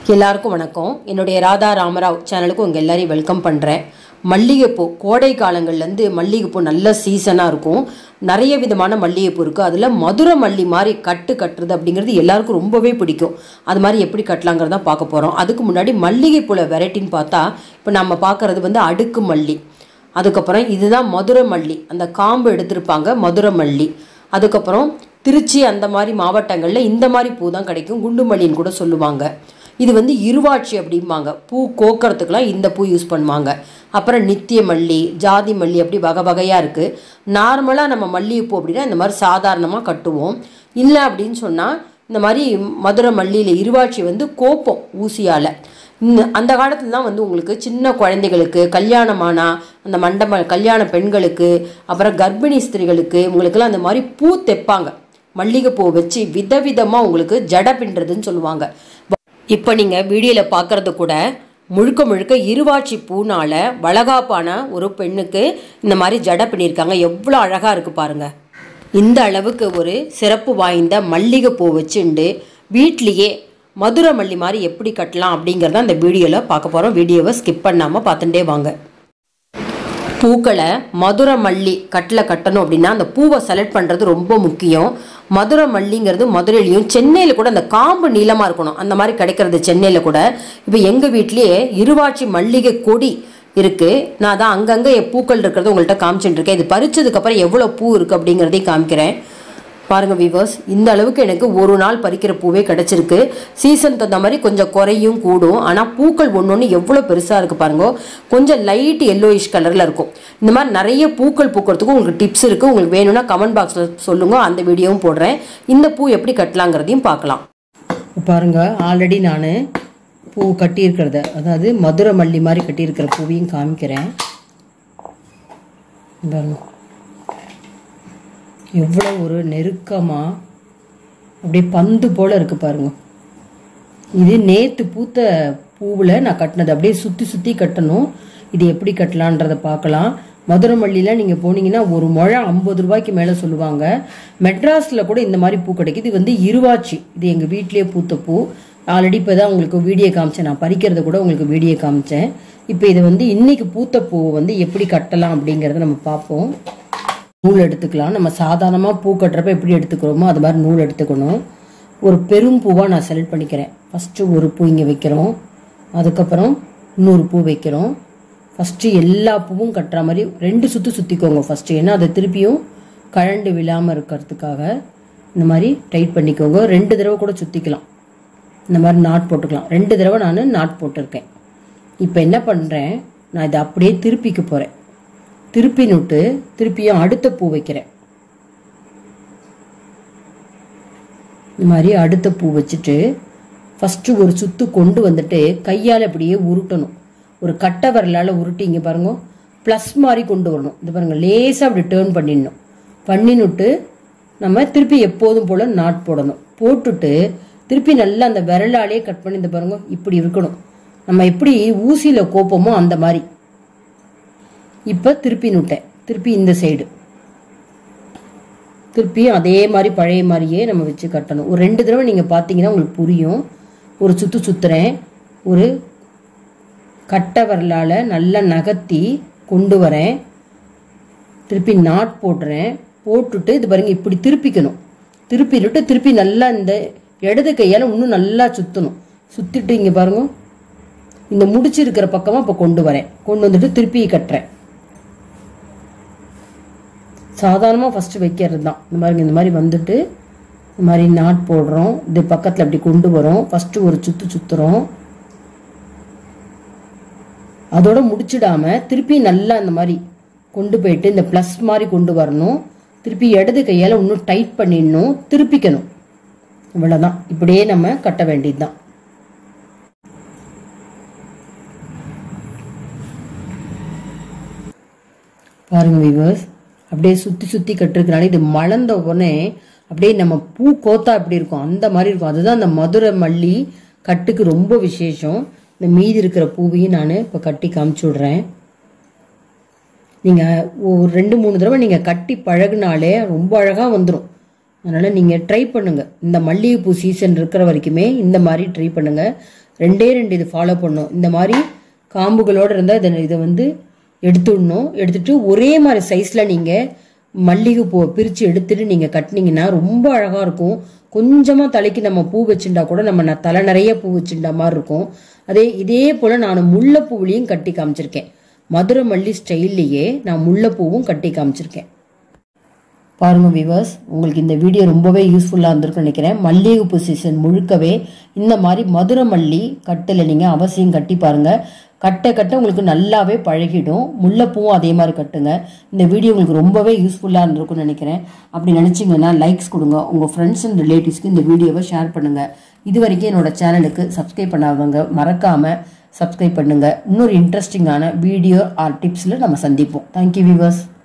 எல்லாருக்கும் வணக்கம் என்னுடைய ராதா ராமராவ் சேனலுக்கு உங்கள் எல்லாரையும் வெல்கம் பண்ணுறேன் மல்லிகைப்பூ கோடை காலங்கள்லேருந்து மல்லிகைப்பூ நல்ல சீசனாக இருக்கும் நிறைய விதமான மல்லிகைப்பூ இருக்குது அதில் மதுரை மல்லி மாதிரி கட்டு கட்டுறது அப்படிங்கிறது எல்லாருக்கும் ரொம்பவே பிடிக்கும் அது மாதிரி எப்படி கட்டலாங்கிறத பார்க்க போகிறோம் அதுக்கு முன்னாடி மல்லிகைப்பூவில் வெரைட்டின்னு பார்த்தா இப்போ நம்ம பார்க்குறது வந்து அடுக்கு மல்லி அதுக்கப்புறம் இதுதான் மதுரை மல்லி அந்த காம்பு எடுத்திருப்பாங்க மதுரை மல்லி அதுக்கப்புறம் திருச்சி அந்த மாதிரி மாவட்டங்களில் இந்த மாதிரி பூ தான் கிடைக்கும் குண்டு மல்லின்னு கூட சொல்லுவாங்க இது வந்து இருவாட்சி அப்படிம்பாங்க பூ கோக்கறதுக்கெலாம் இந்த பூ யூஸ் பண்ணுவாங்க அப்புறம் நித்திய மல்லி ஜாதி மல்லி அப்படி வகை வகையாக இருக்குது நார்மலாக நம்ம மல்லிகைப்பூ அப்படின்னா இந்த மாதிரி சாதாரணமாக கட்டுவோம் இல்லை அப்படின்னு சொன்னால் இந்த மாதிரி மதுரை மல்லியில் இருவாட்சி வந்து கோப்பம் ஊசியால் இந்த அந்த காலத்துல தான் வந்து உங்களுக்கு சின்ன குழந்தைகளுக்கு கல்யாணமானா அந்த மண்டப கல்யாண பெண்களுக்கு அப்புறம் கர்ப்பிணி ஸ்திரீகளுக்கு உங்களுக்கெல்லாம் அந்த மாதிரி பூ தைப்பாங்க மல்லிகைப்பூ வச்சு விதவிதமாக உங்களுக்கு ஜட பின்னுறதுன்னு சொல்லுவாங்க இப்போ நீங்கள் வீடியோவில் பார்க்குறது கூட முழுக்க முழுக்க இருவாட்சி பூனால் வளகாப்பான ஒரு பெண்ணுக்கு இந்த மாதிரி ஜட பின்னியிருக்காங்க எவ்வளோ அழகாக இருக்குது பாருங்கள் இந்த அளவுக்கு ஒரு சிறப்பு வாய்ந்த மல்லிகைப்பூ வச்சுண்டு வீட்லேயே மதுரை மல்லி மாதிரி எப்படி கட்டலாம் அப்படிங்கிறத அந்த வீடியோவில் பார்க்க போகிறோம் வீடியோவை ஸ்கிப் பண்ணாமல் பார்த்துட்டே வாங்க பூக்களை மதுரை மல்லி கட்டில் கட்டணும் அப்படின்னா அந்த பூவை செலக்ட் பண்ணுறது ரொம்ப முக்கியம் மதுரை மல்லிங்கிறது மதுரையிலையும் சென்னையில் கூட அந்த காம்பு நீளமாக இருக்கணும் அந்த மாதிரி கிடைக்கிறது சென்னையில் கூட இப்போ எங்கள் வீட்லேயே இருவாட்சி மல்லிகை கொடி இருக்குது நான் தான் அங்கங்கே பூக்கள் இருக்கிறது உங்கள்கிட்ட காமிச்சுட்டு இருக்கேன் இது பறிச்சதுக்கப்புறம் எவ்வளோ பூ இருக்குது அப்படிங்கிறதையும் காமிக்கிறேன் பாருங்கள் விவர்ஸ் இந்த அளவுக்கு எனக்கு ஒரு நாள் பறிக்கிற பூவே கிடச்சிருக்கு சீசன் தகுந்த மாதிரி கொஞ்சம் குறையும் கூடும் ஆனால் பூக்கள் ஒன்று ஒன்று எவ்வளோ பெருசாக இருக்குது பாருங்க கொஞ்சம் லைட் எல்லோயிஷ் கலரில் இருக்கும் இந்த மாதிரி நிறைய பூக்கள் பூக்கிறதுக்கும் உங்களுக்கு டிப்ஸ் இருக்குது உங்களுக்கு வேணும்னா கமெண்ட் பாக்ஸில் சொல்லுங்கள் அந்த வீடியோவும் போடுறேன் இந்த பூ எப்படி கட்டலாங்கிறதையும் பார்க்கலாம் பாருங்க ஆல்ரெடி நான் பூ கட்டியிருக்கிறத அதாவது மதுரை மல்லி மாதிரி கட்டியிருக்கிற பூவையும் காமிக்கிறேன் பாருங்க எவ்வளோ ஒரு நெருக்கமாக அப்படியே பந்து போல் இருக்குது பாருங்க இது நேற்று பூத்த பூவில் நான் கட்டினது அப்படியே சுற்றி சுற்றி கட்டணும் இது எப்படி கட்டலான்றதை பார்க்கலாம் மதுரை மல்லியில் நீங்கள் போனீங்கன்னா ஒரு முழம் ஐம்பது ரூபாய்க்கு மேலே சொல்லுவாங்க மெட்ராஸில் கூட இந்த மாதிரி பூ கிடைக்குது இது வந்து இருவாச்சி இது எங்கள் வீட்டிலேயே பூத்த பூ ஆல்ரெடி இப்போ தான் உங்களுக்கு வீடியோ காமிச்சேன் நான் பறிக்கிறத கூட உங்களுக்கு வீடியோ காமிச்சேன் இப்போ இதை வந்து இன்னைக்கு பூத்த பூவை வந்து எப்படி கட்டலாம் அப்படிங்கிறத நம்ம பார்ப்போம் நூல் எடுத்துக்கலாம் நம்ம சாதாரணமாக பூ கட்டுறப்ப எப்படி எடுத்துக்கிறோமோ அது மாதிரி நூல் எடுத்துக்கணும் ஒரு பெரும் பூவாக நான் செலக்ட் பண்ணிக்கிறேன் ஃபஸ்ட்டு ஒரு பூ இங்கே வைக்கிறோம் அதுக்கப்புறம் இன்னொரு பூ வைக்கிறோம் ஃபஸ்ட்டு எல்லா பூவும் கட்டுற மாதிரி ரெண்டு சுற்று சுற்றிக்கோங்க ஃபஸ்ட்டு ஏன்னா அதை திருப்பியும் கழண்டு விழாமல் இருக்கிறதுக்காக இந்த மாதிரி டைட் பண்ணிக்கோங்க ரெண்டு தடவை கூட சுற்றிக்கலாம் இந்த மாதிரி நாட் போட்டுக்கலாம் ரெண்டு தடவை நான் நாட் போட்டிருக்கேன் இப்போ என்ன பண்ணுறேன் நான் இதை அப்படியே திருப்பிக்க போகிறேன் திருப்பி நுட்டு திருப்பியும் அடுத்த பூ வைக்கிறேன் இந்த மாதிரி அடுத்த பூ வச்சுட்டு ஃபஸ்ட்டு ஒரு சுத்து கொண்டு வந்துட்டு கையால் அப்படியே உருட்டணும் ஒரு கட்டை வரலால் உருட்டி இங்கே பாருங்க ப்ளஸ் மாதிரி கொண்டு வரணும் இது பாருங்க லேசாக அப்படி டேர்ன் பண்ணிடணும் பண்ணினுட்டு நம்ம திருப்பி எப்போதும் போல் நாட் போடணும் போட்டுட்டு திருப்பி நல்லா அந்த விரலாலே கட் பண்ணி இந்த பாருங்க இப்படி இருக்கணும் நம்ம எப்படி ஊசியில் கோப்போமோ அந்த மாதிரி இப்போ திருப்பி நுட்டேன் திருப்பி இந்த சைடு திருப்பியும் அதே மாதிரி பழைய மாதிரியே நம்ம வச்சு கட்டணும் ஒரு ரெண்டு தடவை நீங்கள் பார்த்தீங்கன்னா உங்களுக்கு புரியும் ஒரு சுற்று சுற்றுறேன் ஒரு கட்டை வரலால் நல்லா நகர்த்தி கொண்டு வரேன் திருப்பி நாட் போடுறேன் போட்டுட்டு இது பாருங்க இப்படி திருப்பிக்கணும் திருப்பிட்டு திருப்பி நல்லா இந்த இடது கையால் இன்னும் நல்லா சுற்றணும் சுற்றிட்டு இங்கே பாருங்க இந்த முடிச்சிருக்கிற பக்கமாக இப்போ கொண்டு வரேன் கொண்டு வந்துட்டு திருப்பி கட்டுறேன் சாதாரணமாக ஃபஸ்ட்டு வைக்கிறது தான் இந்த மாதிரி இந்த மாதிரி வந்துட்டு இந்த மாதிரி நாட் போடுறோம் இது பக்கத்தில் அப்படி கொண்டு வரோம் ஃபஸ்ட்டு ஒரு சுற்று சுற்றுறோம் அதோட முடிச்சிடாம திருப்பி நல்லா இந்த மாதிரி கொண்டு போயிட்டு இந்த ப்ளஸ் மாதிரி கொண்டு வரணும் திருப்பி இடது கையால் இன்னும் டைட் பண்ணிடணும் திருப்பிக்கணும் இவ்வளோதான் இப்படியே நம்ம கட்ட வேண்டியது தான் பாருங்க விவர்ஸ் அப்படியே சுற்றி சுற்றி கட்டிருக்கனால இது மலர்ந்த உடனே அப்படியே நம்ம பூ கோத்தா எப்படி இருக்கும் அந்த மாதிரி இருக்கும் அதுதான் அந்த மதுரை மல்லி கட்டுக்கு ரொம்ப விசேஷம் இந்த மீதி இருக்கிற பூவையும் நான் இப்போ கட்டி காமிச்சு விட்றேன் நீங்கள் ஒரு ரெண்டு மூணு தடவை நீங்கள் கட்டி பழகுனாலே ரொம்ப அழகாக வந்துடும் அதனால் நீங்கள் ட்ரை பண்ணுங்கள் இந்த மல்லிகைப்பூ சீசன் இருக்கிற வரைக்குமே இந்த மாதிரி ட்ரை பண்ணுங்கள் ரெண்டே ரெண்டு இது ஃபாலோ பண்ணணும் இந்த மாதிரி காம்புகளோடு இருந்தால் இதை இதை வந்து எடுத்துடணும் எடுத்துட்டு ஒரே மாதிரி சைஸில் நீங்கள் மல்லிகைப்பூவை பிரித்து எடுத்துட்டு நீங்கள் கட்டினீங்கன்னா ரொம்ப அழகாக இருக்கும் கொஞ்சமாக தலைக்கு நம்ம பூ வச்சுட்டா கூட நம்ம ந- தலை நிறைய பூ வச்சுட்டா மாதிரி இருக்கும் அதே இதே போல் நான் முல்லைப்பூவிலையும் கட்டி காமிச்சிருக்கேன் மதுரை மல்லி ஸ்டைல்லையே நான் முல்லைப்பூவும் கட்டி காமிச்சிருக்கேன் பாருங்க விவர்ஸ் உங்களுக்கு இந்த வீடியோ ரொம்பவே யூஸ்ஃபுல்லாக இருந்திருக்கும்னு நினைக்கிறேன் மல்லிகைப்பூ சீசன் முழுக்கவே இந்த மாதிரி மதுரை மல்லி கட்டில் நீங்கள் அவசியம் கட்டி பாருங்க கட்ட கட்ட உங்களுக்கு நல்லாவே பழகிடும் முல்லைப்பூவும் அதே மாதிரி கட்டுங்க இந்த வீடியோ உங்களுக்கு ரொம்பவே யூஸ்ஃபுல்லாக இருந்திருக்கும்னு நினைக்கிறேன் அப்படி நினச்சிங்கன்னா லைக்ஸ் கொடுங்க உங்கள் ஃப்ரெண்ட்ஸ் அண்ட் ரிலேட்டிவ்ஸ்க்கு இந்த வீடியோவை ஷேர் பண்ணுங்கள் இது வரைக்கும் என்னோட சேனலுக்கு சப்ஸ்கிரைப் பண்ணாதவங்க மறக்காமல் சப்ஸ்கிரைப் பண்ணுங்கள் இன்னொரு இன்ட்ரெஸ்டிங்கான வீடியோ ஆர் டிப்ஸில் நம்ம சந்திப்போம் தேங்க்யூ விவர்ஸ்